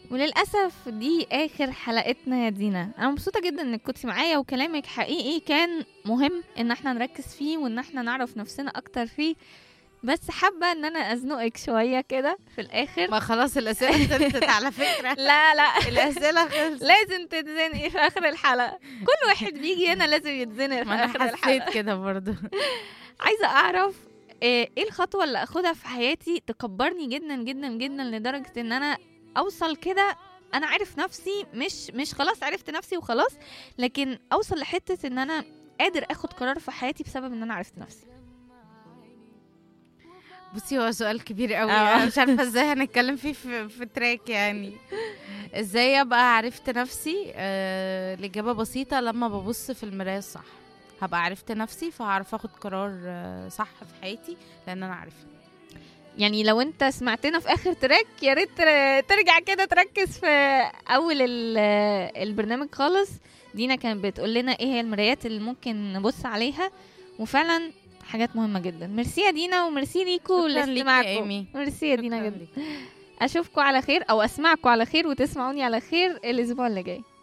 وللأسف دي آخر حلقتنا يا دينا أنا مبسوطة جدا إنك كنتي معايا وكلامك حقيقي كان مهم إن احنا نركز فيه وإن احنا نعرف نفسنا أكتر فيه بس حابة إن أنا أزنقك شوية كده في الآخر ما خلاص الاسئله خلصت على فكره لا لا الاسئله خلصت لازم تتزنقي في آخر الحلقة كل واحد بيجي هنا لازم يتزنق في ما انا آخر الحلقة حسيت كده برضو عايزه اعرف آه، ايه الخطوه اللي اخدها في حياتي تكبرني جدا جدا جدا لدرجه ان انا اوصل كده انا عارف نفسي مش مش خلاص عرفت نفسي وخلاص لكن اوصل لحته ان انا قادر اخد قرار في حياتي بسبب ان انا عرفت نفسي بصي هو سؤال كبير قوي آه. انا مش عارفه ازاي هنتكلم فيه في, في تراك يعني ازاي ابقى عرفت نفسي آه الاجابه بسيطه لما ببص في المرايه الصح هبقى عرفت نفسي فهعرف اخد قرار آه صح في حياتي لان انا عارفه يعني لو انت سمعتنا في اخر تراك يا ريت تر- ترجع كده تركز في اول ال- البرنامج خالص دينا كانت بتقول لنا ايه هي المرايات اللي ممكن نبص عليها وفعلا حاجات مهمه جدا ميرسي يا دينا وميرسي ليكوا شكراً ليكي يا لاستماعكم إيمي. ميرسي يا دينا شكراً جدا ليك. اشوفكم على خير او اسمعكم على خير وتسمعوني على خير الاسبوع اللي جاي